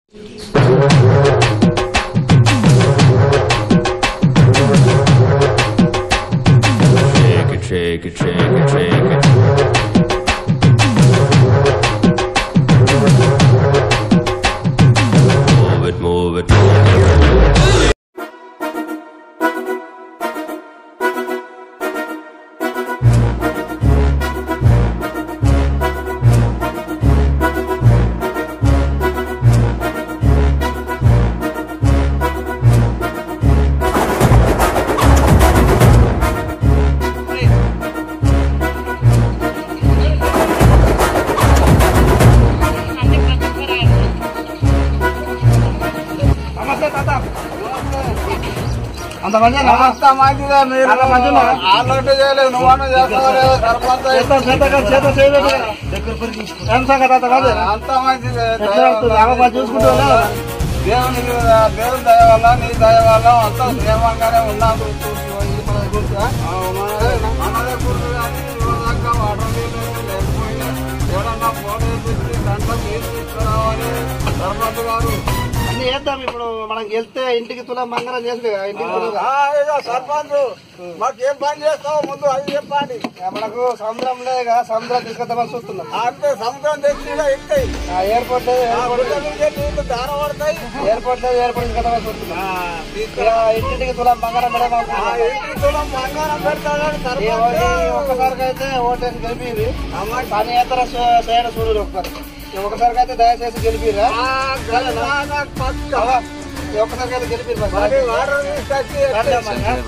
Shake it, shake it, shake it, shake it. Move it, move it, move it. నమస్తే తాత అంత మంచి అంత మంచిదే మీరు అంత మంచిదా? ఆలోచన చేయలేదు నువ్వు చేస్తావు సర్పంచ్ చేత చేత చేత చేయలేదు ఏం సంగతి తాత కాదు అంత మంచిదే ఎట్లా అవుతుంది అమ్మ బాగా చూసుకుంటూ దేవునికి దేవుని దయ వల్ల నీ దయ వల్ల అంతా క్షేమంగానే ఉన్నాము మనదే గుర్తు కానీ ఇవ్వదాకా వాటర్ నీళ్ళు లేకపోయినా ఎవరన్నా ఫోన్ వేసి దాంట్లో నీళ్ళు తీసుకురావాలి సర్పంచ్ గారు అన్ని చేద్దాం ఇప్పుడు మనం వెళ్తే ఇంటికి తులా మంగళం చేస్తుంది కదా, ఇంటికి తులా ఆ, ఇదో సర్పంచ్ మాకు ఏం పని చేస్తావు ముందు అది చెప్పండి మనకు సముద్రం లేక సముద్రం తీసుకొద్దామని చూస్తున్నాం అంతే సముద్రం తెచ్చి ఎక్కుతాయి ఆ ఎయిర్పోర్ట్ లేదు, ఆ ఎయిర్పోర్ట్ గుడ్డ మీద నీళ్లు దార పడతాయి ఎయిర్పోర్ట్ లేదు, ఎయిర్పోర్ట్ తీసుకొద్దామని చూస్తున్నాం ఆ, ఇక ఇంటింటికి తులా బంగారం పెడదాం ఆ అనుకుంటున్నాం. ఇంటికి తులం బంగారం పెడతాడని ఈ సర్పంచ్ ఓ- ఈ ఒక్కసారికి అయితే ఓటేసి గెలిపిరి పని ఏతర చేయడం చూడరు ఒక్కసారి ఈ ఒక్కసారికి అయితే దయచేసి గెలిపిరా ఆ, గలనాగా పక్క. ఈ ఒక్కసారికి అయితే గెలిపిరు మరి. మరి వాటర్ తీసుకొచ్చి రండి మరి, ఆ?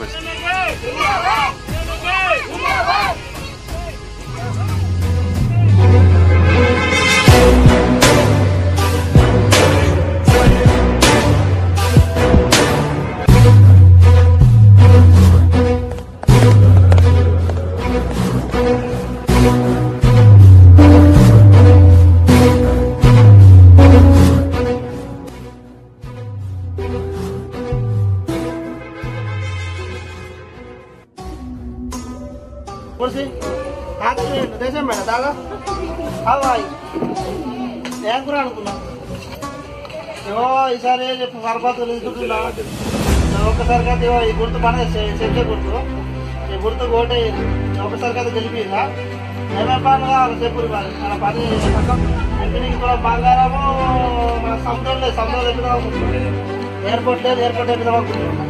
కుర్సీ హాత్ దేశం మేడం దాదా హాయ్ ఏం కూడా అనుకున్నా ఏవో ఈసారి చెప్పు సర్పంచ్ నిలుచుంటున్నా ఒక్కసారి కదా ఏవో ఈ గుర్తు పని చెక్కే గుర్తు ఈ గుర్తు కోటే ఒకసారి కదా గెలిపిరా ఏమేమి పనులు కావాలి చెప్పు మరి మన పని ఇంటికి కూడా బంగారము మన సముద్రం లేదు సముద్రం ఎక్కుదాం ఎయిర్పోర్ట్ లేదు ఎయిర్పోర్ట్ ఎక్కుదాం అనుకుంటున్నాం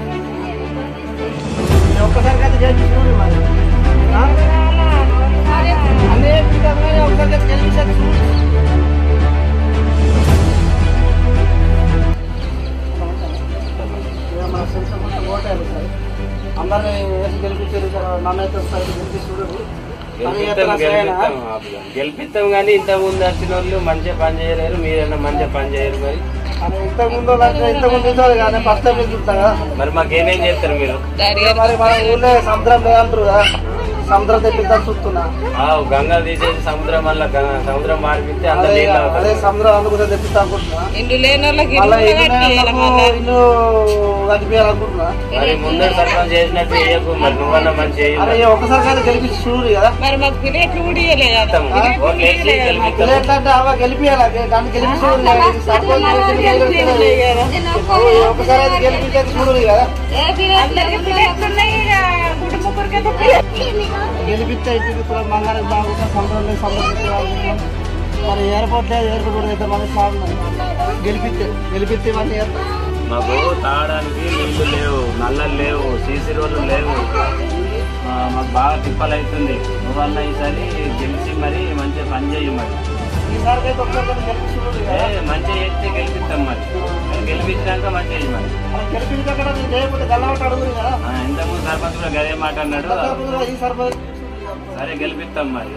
ఒక్కసారి కదా గెలిపి చూడు మరి ఆ? అన్నీ విధంగా ఒకసారి కదా గెలిపించాలి చూడు ఇక మన ఫ్రెండ్స్ మొత్తం ఓటేయాలి సార్ అందరినీ వేసి గెలిపించారు సార్ నన్ను అయితే ఒకసారి గెలిపి చూడండి పని గెలిపిస్తాం చేస్తున్నా సరేనా? గెలిపిస్తాం ఆపుదాం. గెలిపిస్తాం కానీ ఇంత ముందు వచ్చిన వాళ్ళు మంచిగా పని చేయలేరు మీరైనా మంచిగా పని చేయరు మరి అని ఇంతకు ముందు వాళ్ళకి ఇంతకు ముందు ఇంట్లో కానీ ఫస్ట్ టైం చూస్తా కదా మరి మాకేమేం చేస్తారు మీరు ఇక మరి మన ఊళ్ళో సముద్రం లేదంటారు కదా సముద్రం తెప్పిద్దాం చూస్తున్నా ఆ గంగా తీసేసి సముద్రం వల్ల గంగ- సముద్రం మారిపిస్తే అంత అదే నీళ్ళు అదే అవుతాయి సముద్రం అందుకు తెప్పిస్తా అనుకుంటున్నా ఇండ్లు లేని వాళ్ళకి మళ్ళీ ఇల్లు ఇల్లు కట్టియాలి మళ్ళా ఇల్లు కట్టిపోయాలనుకుంటున్నా మరి ముందర సర్పంచ్ చేసినట్టు చేయకు మరి నువ్వన్నా మంచి అరే ఈ ఒక్కసారి కానీ గెలిపించి చూడు కదా మరి మాకు ప్లేట్లు కూడా ఇయ్యలే కదా ఓట్లు వేసి ఇలా గెలిపిస్తాం ఎట్లంటే అవ గెలిపియాలి దాన్ని గెలిపి చూడు కదా. ఇది సర్పంచ్ చేసింది గెలిపిస్తుంది. ఈ ఒక్కసారి అయితే గెలిపించేది చూడు కదా అందరికి ప్లేట్లు ఉన్నాయి ఇక కుటుంబ కొరికైతే గెలిపిస్తే ఇంటికి కూడా మంగారం బాగుంటే సముద్రం లేదు సముద్రం లేదు. మరి ఎయిర్పోర్ట్ లేదు ఎయిర్పోర్ట్ కూడా ఇద్దరు మంది సాగు గెలిపిస్తే గెలిపిస్తే ఇవన్నీ చేస్తాం. మాకు తాగడానికి నీళ్లు లేవు నల్లలు లేవు సీసీ రోడ్లు లేవు ఆ, మాకు బాగా తిప్పలు అవుతుంది నువ్వన్నా ఈసారి గెలిచి మరి మంచిగా పని చేయి మరి ఈసారి అయితే ఒక్కసారి కానీ గెలిపి చూడు ఏ కదా మంచిగా చేస్తే గెలిపిస్తాం మరి మరి గెలిపించాక మంచిగా చేయి మరి మనం గెలిపించాక కూడా నేను చేయకపోతే గల్లవట అడుగురు కదా ఆ, ఇంతకుముందు సర్పంచ్ కూడా గదే మాట అన్నాడు సర్పంచ్ కూడా ఈ సర్పంచ్ సరే గెలిపిస్తాం మరి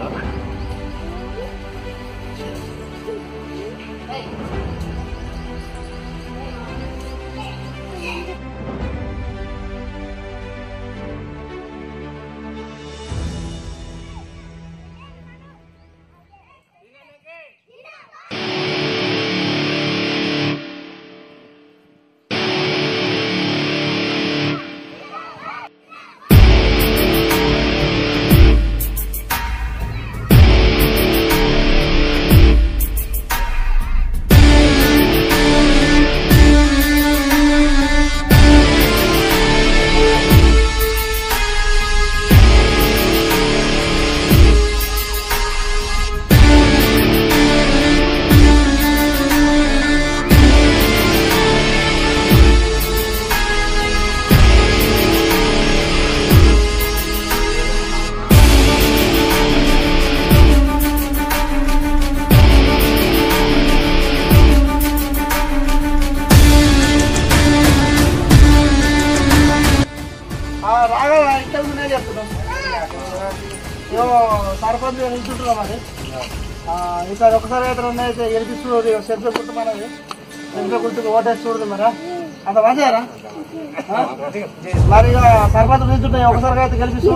రాగా ఇంతకు ముందే చెప్తున్నాం ఏమో సర్పంచ్ నిల్చుంటున్నాం అది ఆ, ఈసారి ఒకసారి అయితే రెండు అయితే గెలిపిస్తూ సెంట్ర గుర్తు మనది సెంట్ర గుర్తుకు ఓటేసి చూడదు మరా అంత మంచిగారా ఆ? మరి ఇక సర్పంచ్ నిల్చుంటాయి ఒకసారి అయితే గెలిపిస్తూ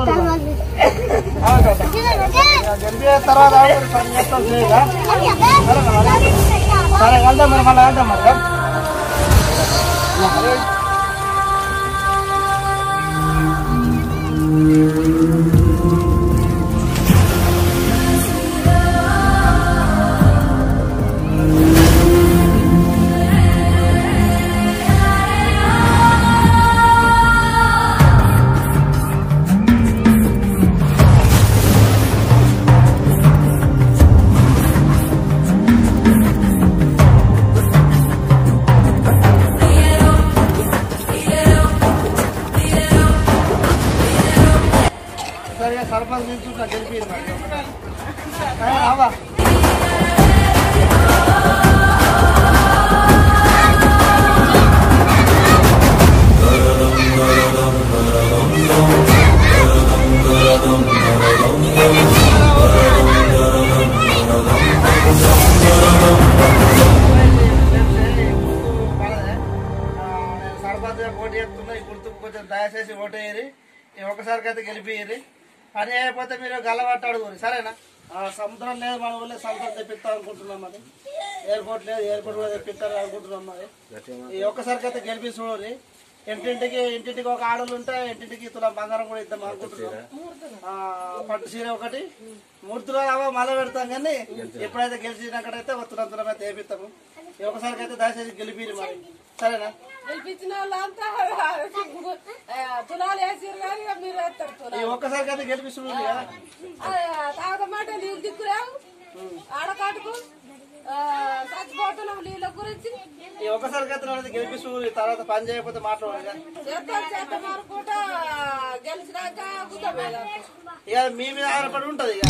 గెలిపే తర్వాత ఆవిడ పని చేస్తాం చేయగా సరే వెళ్దాం మరి మళ్ళీ వెళ్దాం మరి సరిగా సర్పంచ్ నిల్చుంటా గెలిపి మరి రావా సర్పంచ్ పోటీ చేస్తున్నా ఈ గుర్తుకు కొంచెం దయచేసి ఓటు వేయరి ఈ ఒక్కసారికి అయితే గెలిపియ్యరి పని అయిపోతే మీరు గల్లబట్టి అడుగురి సరేనా ఆ, సముద్రం లేదు మన ఊళ్ళో సముద్రం తెప్పిస్తాం అనుకుంటున్నాం మరి ఎయిర్పోర్ట్ లేదు ఎయిర్పోర్ట్ కూడా తెప్పిస్తారు అనుకుంటున్నాం మరి ఈ ఒక్కసారికి అయితే గెలిపి చూడరి ఇంటింటికి ఇంటింటికి ఒక ఆడలు ఉంటే ఇంటింటికి తులా బంగారం కూడా ఇద్దాం అనుకుంటున్నాం ఆ, పట్టు చీర ఒకటి మూర్తిలో అవో మళ్ళీ పెడతాం కానీ ఎప్పుడైతే గెలిచినక్కడైతే తులం తులం అయితే వేపిస్తాము ఈ ఒక్కసారికి అయితే దయచేసి గెలిపిరి మరి సరేనా గెలిపించిన వాళ్ళంతా ఆ, తులాలు వేసిరు కానీ ఇక మీరు వేస్తారు ఈ తులాలు ఒక్కసారికి అయితే గెలిపిస్తుంది కదా ఆ, తాగదమాట నీళ్ళు దిక్కురావు ఆడకాటుకు ఆ, చచ్చిపోతున్నాం నీళ్ళ గురించి ఈ ఒక్కసారికి అయితే నన్ను గెలిపిస్తుంది తర్వాత పని చేయకపోతే మాట్లాడాలి కదా. చేద్దాం చేద్దాం అనుకుంటా గెలిచినాక గుద్దమేదా ఇక మీ మీద ఆధారపడి ఉంటది ఇక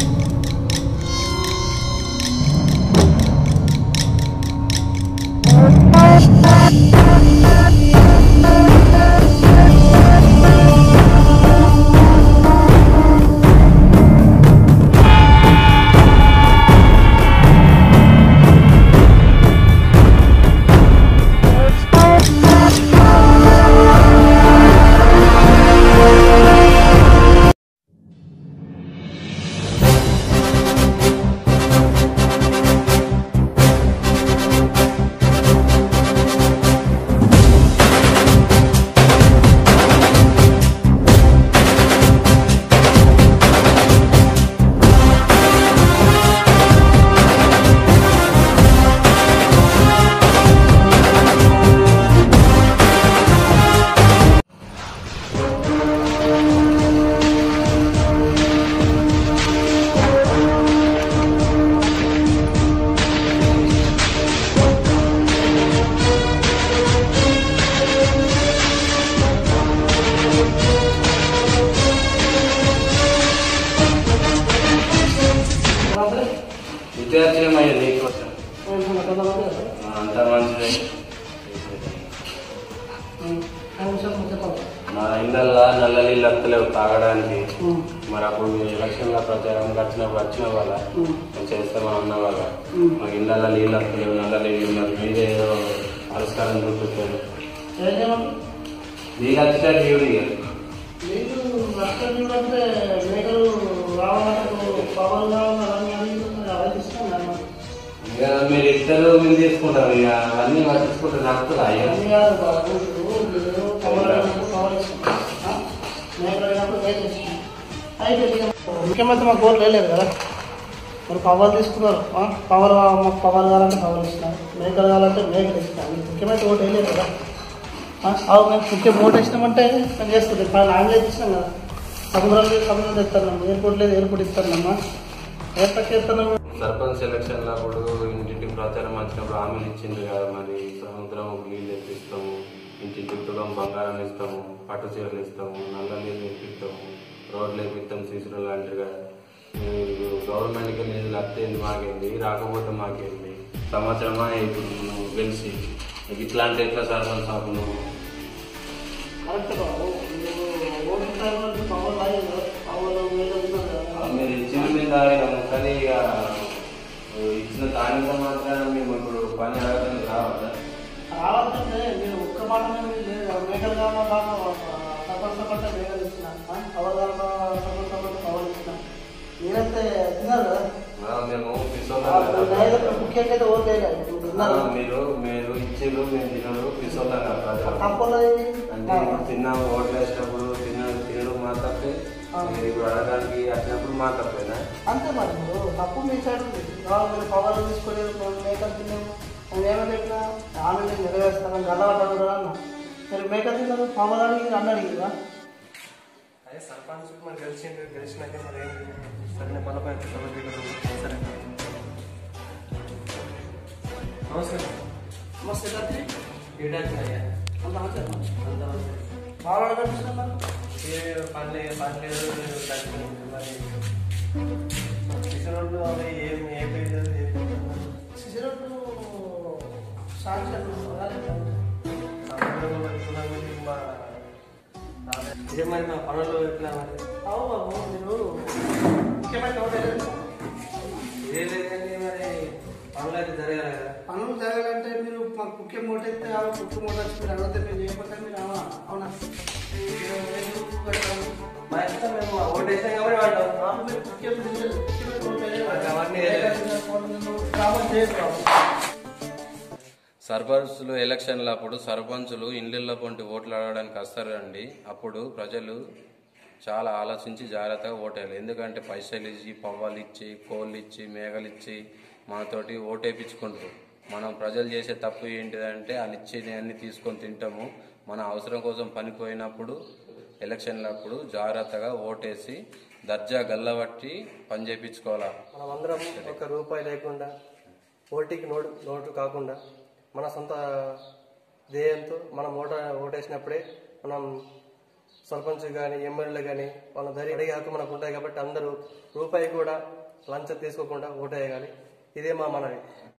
విద్యార్థులమయ్యా నీకోసం అంత మంచిదే మా ఇండల్లా నల్ల నీళ్ళు వస్తలేవు తాగడానికి మరి అప్పుడు మీరు ఎలక్షన్ల ప్రచారం వచ్చినప్పుడు వచ్చిన వాళ్ళ మేము చేస్తామని అన్న వాళ్ళ మాకు ఇండల్లా నీళ్ళు వస్తలేవు నల్ల నీళ్ళు ఉన్నారు మీరే ఏదో పరిష్కారం చూపించారు నీళ్ళు వచ్చినట్టు చూడు ఇక. మీకు నష్టం చూడంటే మేకలు రావాలంటే పవన్ కావాలని అడిగి ఆలోచిస్తాం కదా ఇక మీరు ఇద్దరు మీరు తీసుకుంటారు ఇక అన్నీ పట్టించుకుంటారు నడుపుతుందా అయ్యా అన్ని కాదు బాబు మీరు పవర్ అయినప్పుడు పవర్ ఇస్తాం ఆ? మేకలు అయినప్పుడు మేక ఇస్తాం అయితే ఇక ముఖ్యమంత్రి మాకు గోల్ లేదు కదా మరి పవర్ తీసుకున్నారు ఆ? పవర్ మాకు పవర్ కావాలంటే పవర్ ఇస్తాం మేకలు కావాలంటే మేకలు ఇస్తాం ముఖ్యమంత్రి ఓటు వేయలేదు కదా ఆ? అవు మేము ముఖ్యం ఓటు వేసినామంటే మేము చేస్తుంది పైన ఆంగ్లేజ్ ఇచ్చినాం కదా సముద్రం లేదు సముద్రం తెస్తున్నాం ఎయిర్పోర్ట్ లేదు ఎయిర్పోర్ట్ ఇస్తున్నామ్మా ఎయిర్పోర్ట్ చేస్తున్నాం సర్పంచ్ ఎలక్షన్ అప్పుడు ఇంటింటికి ప్రచారం వచ్చినప్పుడు హామీలు ఇచ్చింది కదా మరి సముద్రం నీళ్ళు తెప్పిస్తాము ఇంటి చుట్టూలో బంగారం ఇస్తాము పట్టు చీరలు ఇస్తాము నల్ల నీళ్ళు తెప్పిస్తాము రోడ్లు వేపిస్తాం సీసులు లాంటివి కదా మీరు గవర్నమెంట్కి నిధులు వస్తేంది మాకేంది రాకపోతే మాకేంది సంవత్సరమా ఇప్పుడు నువ్వు గెలిచి నీకు ఇట్లాంటి ఎట్లా సర్పంచ్ సాపు నువ్వు కరెక్ట్ బాబు మీరు ఓటు ఇచ్చింది తాగినాము కానీ ఇక ఇచ్చిన తాగిన మాత్రం మేము ఇప్పుడు పని అడగడం రావద్దా రావాలంటే మీరు ఒక్క మాట మీద మీరు లేదు మేకలు కావాలా సపరేట్ సపరేట్ మేకలు ఇచ్చిన అవగాహన సపరేట్ సపరేట్ కవర్ ఇచ్చిన మీరైతే తిన్నారు కదా ఆ, మేము ఆ, పిసోళ్ళం నైవేద్యం కదా. ముఖ్యంగా అయితే ఓట్ వేయాలి మీరు ఆ, తిన్నారు మీరు మీరు ఇచ్చిర్రు మేము తినరు పిసోళ్ళం కదా ప్రజలు తప్పలేదు అంటే ఇప్పుడు తిన్నాము ఓట్లు వేసినప్పుడు తిన్న తినడం మా తప్పే ఆ. మీరు ఇప్పుడు అడగడానికి వచ్చినప్పుడు మా తప్పేనా అంతే మరి మీరు తప్పు మీ సైడ్ ఉంది ఇవాళ మీరు పవర్ తీసుకొని మేకలు తిన్నాము మేము ఏమని చెప్పినా ఆమె నేను నెరవేరుస్తాను గల్లబడ్డాడు కదా అన్న మీరు మేకలు తిన్నారు పవర్ అడిగి అన్న అడిగిరా అదే సర్పంచ్ మరి గెలిచిండు గెలిచినాక మరి ఏం సరే మన పైన సరే నమస్కారం నమస్తే గారి ఏడాది అయ్యా అంత మంచిదా అంత మంచిది. పవర్ అడగనిస్తున్నారు ఏ పని పని లేదు లేదు తగ్గింది. మరి కిషోర్లు అవి ఏం ఏ పేజ్ అది, ఏ పేజ్ అది? సిసిరోడ్డు సాంక్షన్ సంపూర్ణంగా మరి కులం గురించి మా ఇదే మరి మా పనులు ఎట్లా మరి అవు బాబు మీరు ముఖ్యమైన ఒకటి ఏంటంటే, ఇదే లేదు కానీ మరి పనులు అయితే జరగాలి కదా పనులు జరగాలంటే మీరు మాకు ముఖ్య మూట అయితే ఆ ముఖ్య మూట వచ్చి మీరు అడిగితే మేము చేయకపోతే మీరు అవునా అవునా మీరు ఎందుకు కట్టాలి? మా ఇష్టం మేము ఓటు వేసాం కాబట్టి వాడు బాబు మీరు ముఖ్య ముఖ్యమైన ఓటు వేయాలి. అవన్నీ గ్రామం చేయదు బాబు. సర్పంచులు ఎలక్షన్ల అప్పుడు సర్పంచులు ఇండ్ల పొంటి ఓట్లు అడగడానికి వస్తారండి అప్పుడు ప్రజలు చాలా ఆలోచించి జాగ్రత్తగా ఓటేయాలి ఎందుకంటే పైసలు ఇచ్చి పవ్వాలు ఇచ్చి కోళ్ళు ఇచ్చి మేకలు ఇచ్చి మనతోటి ఓటేపించుకుంటారు మనం ప్రజలు చేసే తప్పు ఏంటిదంటే వాళ్ళు ఇచ్చేది అన్ని తీసుకొని తింటాము మన అవసరం కోసం పనిపోయినప్పుడు ఎలక్షన్లప్పుడు జాగ్రత్తగా ఓటేసి దర్జా గల్లబట్టి పని చేయించుకోవాలా మనం అందరం ఒక రూపాయి లేకుండా ఓటికి నోటు నోటు కాకుండా మన సొంత ధ్యేయంతో మనం ఓట ఓటేసినప్పుడే మనం సర్పంచ్ కానీ ఎమ్మెల్యేలు కానీ వాళ్ళ ధరి అడిగే హక్కు మనకు ఉంటాయి కాబట్టి అందరూ రూపాయి కూడా లంచం తీసుకోకుండా ఓటేయగాలి ఇదే మా మనవి